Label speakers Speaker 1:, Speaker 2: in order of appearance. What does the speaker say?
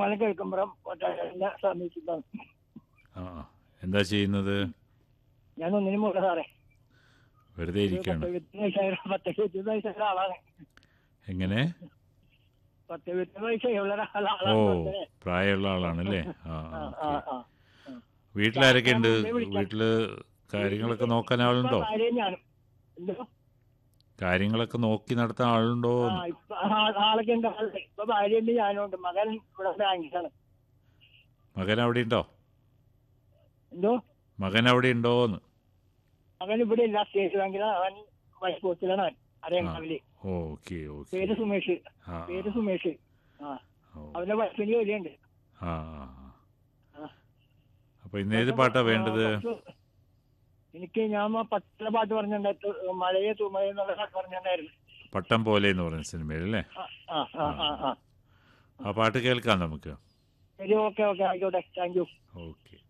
Speaker 1: കോതമംഗലം കേൾക്കുമ്പുറം ഒറ്റ സമീപിച്ചതാണ്
Speaker 2: ആ ആ. എന്താ ചെയ്യുന്നത്
Speaker 1: ഞാൻ ഒന്നിനും പോകില്ല സാറേ
Speaker 2: വെറുതെ
Speaker 1: ഒരു
Speaker 2: ഇരിക്കുകയാണ്
Speaker 1: പത്ത് ഇരുപത് വയസ്സായ പത്ത് ഇരുപത് വയസ്സായ ആളാണ്
Speaker 2: എങ്ങനെ
Speaker 1: പത്ത് ഇരുപത് വയസ്സായുള്ള
Speaker 2: ഓ
Speaker 1: ആളാണ് വെറുതെ.
Speaker 2: പ്രായമുള്ള ആളാണല്ലേ ആ
Speaker 1: ആ,
Speaker 2: ആ,
Speaker 1: ആ,
Speaker 2: ഓക്കേ.
Speaker 1: ആ.
Speaker 2: വീട്ടിലാരൊക്കെ ഉണ്ട്
Speaker 1: ഞാൻ മുമ്പേ വിളിക്കാം.
Speaker 2: വീട്ടില് കാര്യങ്ങളൊക്കെ നോക്കാൻ ആളുണ്ടോ
Speaker 1: ഇപ്പൊ ഭാര്യയും ഞാനും എന്തോ
Speaker 2: കാര്യങ്ങളൊക്കെ നോക്കി നടത്താൻ ആളുണ്ടോ
Speaker 1: ആ ഇപ്പൊ ആ- ആളൊക്കെ ഉണ്ട് ആളുണ്ട്. ഇപ്പൊ ഭാര്യയുണ്ട് ഞാനും ഉണ്ട് മകൻ ഇവിടെ ബാങ്കിലാണ്
Speaker 2: മകൻ അവിടെ ഉണ്ടോ
Speaker 1: എന്തോ
Speaker 2: മകൻ അവിടെ ഉണ്ടോന്ന്
Speaker 1: അവൻ ഇവിടെ ഇല്ല സ്റ്റേറ്റ് ബാങ്കിലാണ് അവൻ വൈസ് പോസ്റ്റിലാണ് അവൻ അറിയാങ്കാവില്
Speaker 2: ഓക്കെ ഓക്കെ
Speaker 1: പേര് സുമേഷ്
Speaker 2: ആ
Speaker 1: പേര് സുമേഷ് ആ
Speaker 2: ഓ.
Speaker 1: അവന്റെ വൈഫിന് ജോലിയുണ്ട്
Speaker 2: ആ ആ, ആ.
Speaker 1: ആ.
Speaker 2: അപ്പൊ ഇന്ന് ഏത് പാട്ടാ വേണ്ടത്
Speaker 1: കുറച്ച് എനിക്ക് ഞാൻ ആ പട്ടിലെ പാട്ട് പറഞ്ഞിട്ടുണ്ടായിരുന്നു മഴയെ തുമഴ എന്നുള്ള പാട്ട് പറഞ്ഞിട്ടുണ്ടായിരുന്നു
Speaker 2: പട്ടം പോലെ എന്ന് പറയുന്ന സിനിമയിൽ അല്ലേ
Speaker 1: ആ ആ ആ ആ ആ
Speaker 2: ആ പാട്ട് കേൾക്കാം നമുക്ക്
Speaker 1: ശരി ഓക്കെ ഓക്കെ ആയിക്കോട്ടെ താങ്ക് യു
Speaker 2: ഓക്കെ